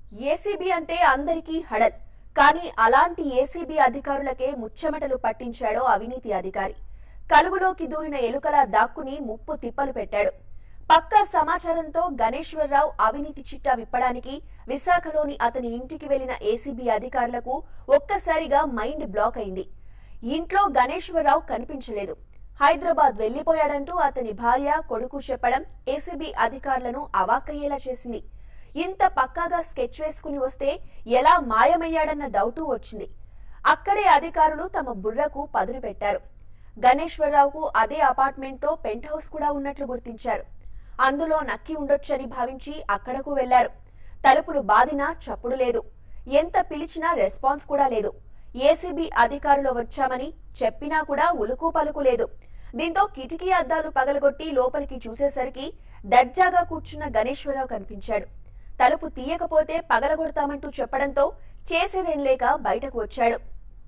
ACB అంటే అందరికీ హడల్ కానీ అలాంటి ఏసీబీ అధికారులకే ముచ్చెమటలు పట్టించాడో అవినీతి అధికారి కలుగులోకి దూరిన ఎలుకలా దాక్కుని ముప్పు తిప్పలు పెట్టాడు పక్కా సమాచారంతో గణేశ్వరరావు అవినీతి చిట్టా విప్పడానికి విశాఖలోని అతని ఇంటికి వెళ్లిన ఏసీబీ అధికారులకు ఒక్కసారిగా మైండ్ బ్లాక్ అయింది ఇంట్లో గణేశ్వరరావు కనిపించలేదు హైదరాబాద్ వెళ్లిపోయాడంటూ అతని భార్య కొడుకు చెప్పడం ఏసీబీ అధికారులను అవాక్కయ్యేలా చేసింది ఇంత పక్కాగా స్కెచ్ వేసుకుని వస్తే ఎలా మాయమయ్యాడన్న డౌటు వచ్చింది అక్కడే అధికారులు తమ బుర్రకు పదును పెట్టారు గణేశ్వరరావుకు అదే అపార్ట్మెంట్లో పెంట్ హౌస్ కూడా ఉన్నట్లు గుర్తించారు అందులో నక్కి ఉండొచ్చని భావించి అక్కడకు వెళ్లారు తలుపులు బాదినా చప్పుడు లేదు ఎంత పిలిచినా రెస్పాన్స్ కూడా లేదు ఏసీబీ అధికారులు వచ్చామని చెప్పినా కూడా ఉలుకు పలుకు లేదు దీంతో కిటికీ అద్దాలు పగలగొట్టి లోపలికి చూసేసరికి దర్జాగా కూర్చున్న గణేశ్వరరావు కనిపించాడు తలుపు తీయకపోతే పగలగొడతామంటూ చెప్పడంతో చేసేదేం లేక బయటకు వచ్చాడు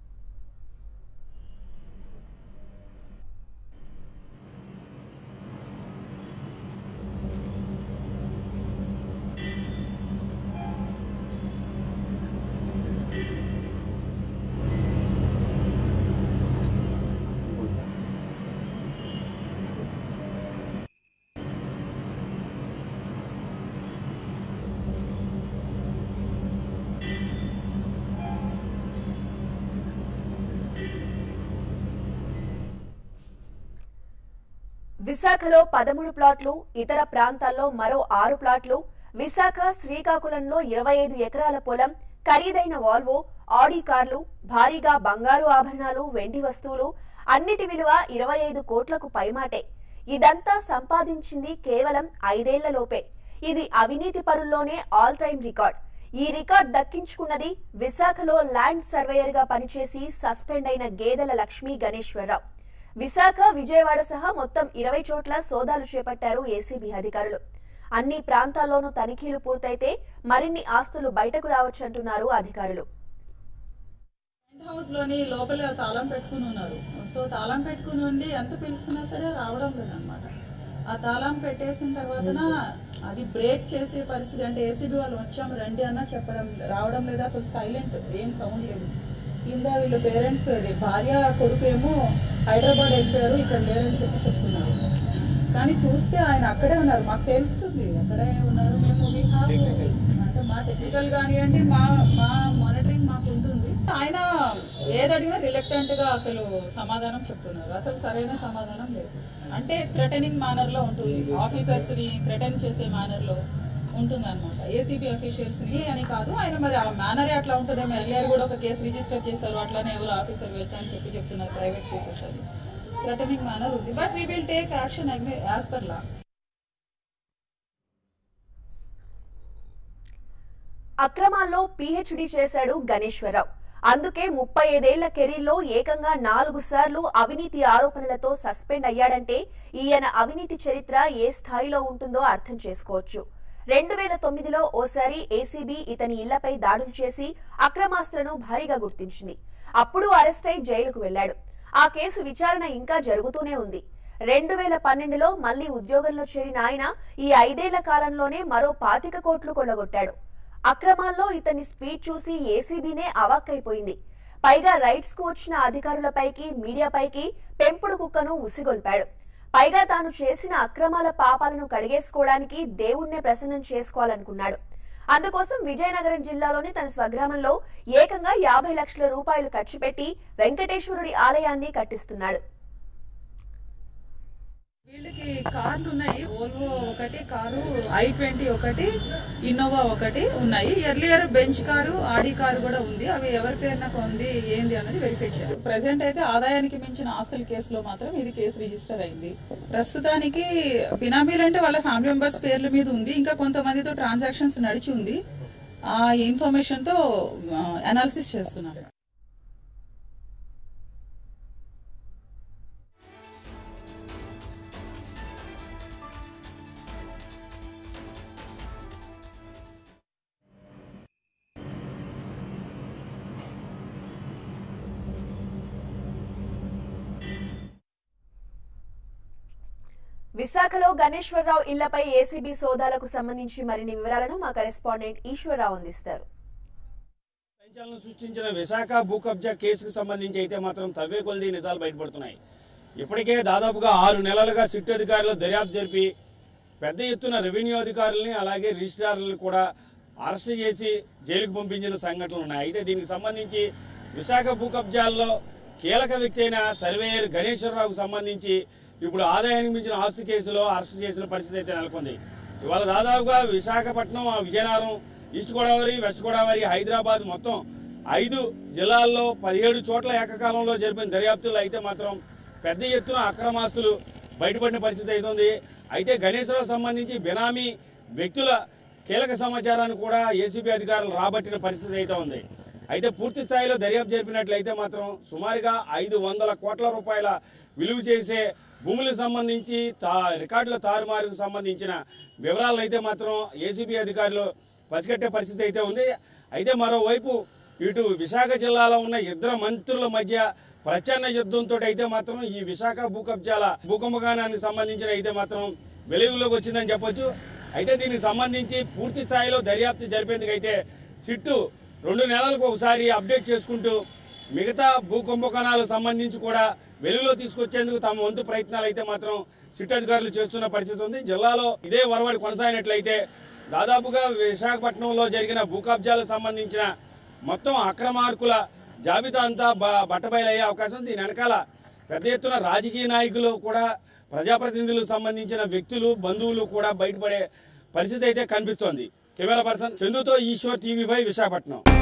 విశాఖలో పదమూడు ప్లాట్లు ఇతర ప్రాంతాల్లో మరో ఆరు ప్లాట్లు విశాఖ శ్రీకాకుళంలో ఇరవై ఐదు ఎకరాల పొలం ఖరీదైన వాల్వో ఆడి కార్లు భారీగా బంగారు ఆభరణాలు వెండి వస్తువులు అన్నిటి విలువ ఇరవై ఐదు కోట్లకు పైమాటే ఇదంతా సంపాదించింది కేవలం ఐదేళ్లలోపే ఇది అవినీతి పరుల్లోనే ఆల్ టైమ్ రికార్డ్ ఈ రికార్డ్ దక్కించుకున్నది విశాఖలో ల్యాండ్ సర్వేయర్ గా పనిచేసి సస్పెండ్ అయిన గేదెల లక్ష్మీ గణేశ్వరరావు విశాఖ విజయవాడ సహా మొత్తం ఇరవై చోట్ల సోదాలు చేపట్టారు ఏసీబీ అధికారులు అన్ని ప్రాంతాల్లోనూ తనిఖీలు పూర్తయితే మరిన్ని ఆస్తులు బయటకు రావచ్చంటున్నారు అధికారులు టెంట్ హౌస్ లోని లోపల తాళం పెట్టుకుని ఉన్నారు సో తాళం పెట్టుకుని ఉండి ఎంత పిలుస్తున్నా సరే రావడం లేదనమాట ఆ తాళం పెట్టేసిన తర్వాతన అది బ్రేక్ చేసే పరిస్థితి అంటే ఏసీబీ వాళ్ళు వచ్చాము రండి అన్న చెప్పడం రావడం లేదు అసలు సైలెంట్ ఏం సౌండ్ లేదు కింద వీళ్ళ పేరెంట్స్ భార్య కొడుకు ఏమో హైదరాబాద్ వెళ్ళిపోయారు ఇక్కడ లేరని చెప్పి చెప్తున్నారు కానీ చూస్తే ఆయన అక్కడే ఉన్నారు మాకు తెలుస్తుంది అక్కడే ఉన్నారు మేము we have- అంటే మా టెక్నికల్ కానివ్వండి మా మా మానిటరింగ్ మాకు ఉంటుంది ఆయన ఏది అడిగినా రిలక్టెంట్ గా అసలు సమాధానం చెప్తున్నారు అసలు సరైన సమాధానం లేదు అంటే థ్రెటనింగ్ మేనర్ లో ఉంటుంది ఆఫీసర్స్ ని థ్రెటన్ చేసే మేనర్ లో ఉంటుంది అనమాట ఏసీబీ అఫీషియల్స్ ని అని కాదు ఆయన మరి ఆ మేనరే అట్లా ఉంటుందేమో ఎల్ఆర్ కూడా ఒక కేసు రిజిస్టర్ చేశారు అట్లానే ఎవరు ఆఫీసర్ వెళ్తా అని చెప్పి చెప్తున్నారు ప్రైవేట్ కేసెస్ అది థ్రెటనింగ్ మేనర్ ఉంది but we will take action as per law అక్రమాల్లో పీహెచ్డీ చేశాడు గణేశ్వరరావు అందుకే ముప్పై ఐదేళ్ల కెరీర్లో ఏకంగా నాలుగు సార్లు అవినీతి ఆరోపణలతో సస్పెండ్ అయ్యాడంటే ఈయన అవినీతి చరిత్ర ఏ స్థాయిలో ఉంటుందో అర్థం చేసుకోవచ్చు రెండు వేల తొమ్మిదిలో ఓసారి ఏసీబీ ఇతని ఇళ్లపై దాడులు చేసి అక్రమాస్త్రను భారీగా గుర్తించింది అప్పుడు అరెస్ట్ అయి జైలుకు వెళ్లాడు ఆ కేసు విచారణ ఇంకా జరుగుతూనే ఉంది రెండు వేల పన్నెండులో మళ్లీ ఉద్యోగంలో చేరిన ఆయన ఈ ఐదేళ్ల కాలంలోనే మరో పాతిక కోట్లు కొల్లగొట్టాడు అక్రమాల్లో ఇతని స్పీడ్ చూసి ఏసీబీనే అవాక్కైపోయింది పైగా రైట్స్ కు వచ్చిన అధికారులపైకి మీడియాపైకి పెంపుడు కుక్కను ఉసిగొల్పాడు పైగా తాను చేసిన అక్రమాల పాపాలను కడిగేసుకోవడానికి దేవుణ్ణే ప్రసన్నం చేసుకోవాలనుకున్నాడు అందుకోసం విజయనగరం జిల్లాలోని తన స్వగ్రామంలో ఏకంగా యాభై లక్షల రూపాయలు ఖర్చు పెట్టి వెంకటేశ్వరుడి ఆలయాన్ని కట్టిస్తున్నాడు వీళ్ళకి కార్లు ఉన్నాయి ఓల్వో ఒకటి కారు ఐ ట్వంటీ ఒకటి ఇన్నోవా ఒకటి ఉన్నాయి earlier Benz car Audi car కూడా ఉంది అవి ఎవరి పేరున ఉంది ఏంది అన్నది వెరిఫై చేయాలి ప్రజెంట్ అయితే ఆదాయానికి మించిన ఆస్తుల కేసులో మాత్రం ఇది కేసు రిజిస్టర్ అయింది ప్రస్తుతానికి బినామీలు అంటే వాళ్ళ ఫ్యామిలీ మెంబర్స్ పేర్ల మీద ఉంది ఇంకా కొంతమందితో ట్రాన్సాక్షన్స్ నడిచి ఉంది ఆ ఇన్ఫర్మేషన్ తో అనాలిసిస్ చేస్తున్నారు విశాఖలో గణేశ్వరరావు ఇళ్లపై ఏసీబీ సోదాలకు సంబంధించి మరిన్ని వివరాలను మా కరెస్పాండెంట్ ఈశ్వరరావు అందిస్తారు సంచలనం సృష్టించిన విశాఖ భూ కబ్జా కేసుకు సంబంధించి అయితే మాత్రం తవ్వే కొలది నిజాలు బయటపడుతున్నాయి ఇప్పటికే దాదాపుగా ఆరు నెలలుగా సిట్ అధికారులు దర్యాప్తు జరిపి పెద్ద ఎత్తున రెవెన్యూ అధికారులని అలాగే రిజిస్ట్రార్లను కూడా అరెస్ట్ చేసి జైలుకు పంపించిన సంఘటనలు ఉన్నాయి అయితే దీనికి సంబంధించి విశాఖ భూ కబ్జాల్లో కీలక వ్యక్తి అయిన సర్వేయర్ గణేశ్వరరావుకు సంబంధించి ఇప్పుడు ఆదాయానికి మించిన ఆస్తి కేసులో అరెస్ట్ చేసిన పరిస్థితి అయితే నెలకొంది ఇవాళ దాదాపుగా విశాఖపట్నం ఆ విజయనగరం ఈస్ట్ గోదావరి వెస్ట్ గోదావరి హైదరాబాద్ మొత్తం ఐదు జిల్లాల్లో పదిహేడు చోట్ల ఏకకాలంలో జరిపిన దర్యాప్తుల్లో అయితే మాత్రం పెద్ద ఎత్తున అక్రమాస్తులు బయటపడిన పరిస్థితి అవుతుంది అయితే గణేశ్వరరావు సంబంధించి బినామీ వ్యక్తుల కీలక సమాచారాన్ని కూడా ఏసీబీ అధికారులు రాబట్టిన పరిస్థితి అయితే ఉంది అయితే పూర్తి స్థాయిలో దర్యాప్తు జరిపినట్లయితే మాత్రం సుమారుగా ఐదు వందల కోట్ల రూపాయల విలువ చేసే భూములకు సంబంధించి తా రికార్డుల తారుమారుకు సంబంధించిన వివరాలను అయితే మాత్రం ఏసీబీ అధికారులు పసిగట్టే పరిస్థితి అయితే ఉంది అయితే మరోవైపు ఇటు విశాఖ జిల్లాలో ఉన్న ఇద్దరు మంత్రుల మధ్య ప్రచన్న యుద్ధంతో అయితే మాత్రం ఈ విశాఖ భూ కబ్జాల భూకంపకానానికి సంబంధించిన అయితే మాత్రం వెలుగులోకి వచ్చిందని చెప్పొచ్చు అయితే దీనికి సంబంధించి పూర్తి స్థాయిలో దర్యాప్తు జరిపేందుకు అయితే సిట్టు రెండు నెలలకు ఒకసారి అప్డేట్ చేసుకుంటూ మిగతా భూ కుంభకోణాలకు సంబంధించి కూడా వెలుగులో తీసుకొచ్చేందుకు తమ వంతు ప్రయత్నాలు అయితే మాత్రం సిట్ అధికారులు చేస్తున్న పరిస్థితి ఉంది జిల్లాలో ఇదే వరవడి కొనసాగినట్లయితే దాదాపుగా విశాఖపట్నంలో జరిగిన భూ కబ్జాలకు సంబంధించిన మొత్తం అక్రమార్కుల జాబితా అంతా బ- బట్టబయలయ్యే అవకాశం ఉంది. దీని వెనకాల పెద్ద ఎత్తున రాజకీయ నాయకులు కూడా ప్రజాప్రతినిధులకు సంబంధించిన వ్యక్తులు బంధువులు కూడా బయటపడే పరిస్థితి అయితే కనిపిస్తోంది కెమెరా పర్సన్ చందుతో ఈశ్వర్ టీవీ ఫైవ్ విశాఖపట్నం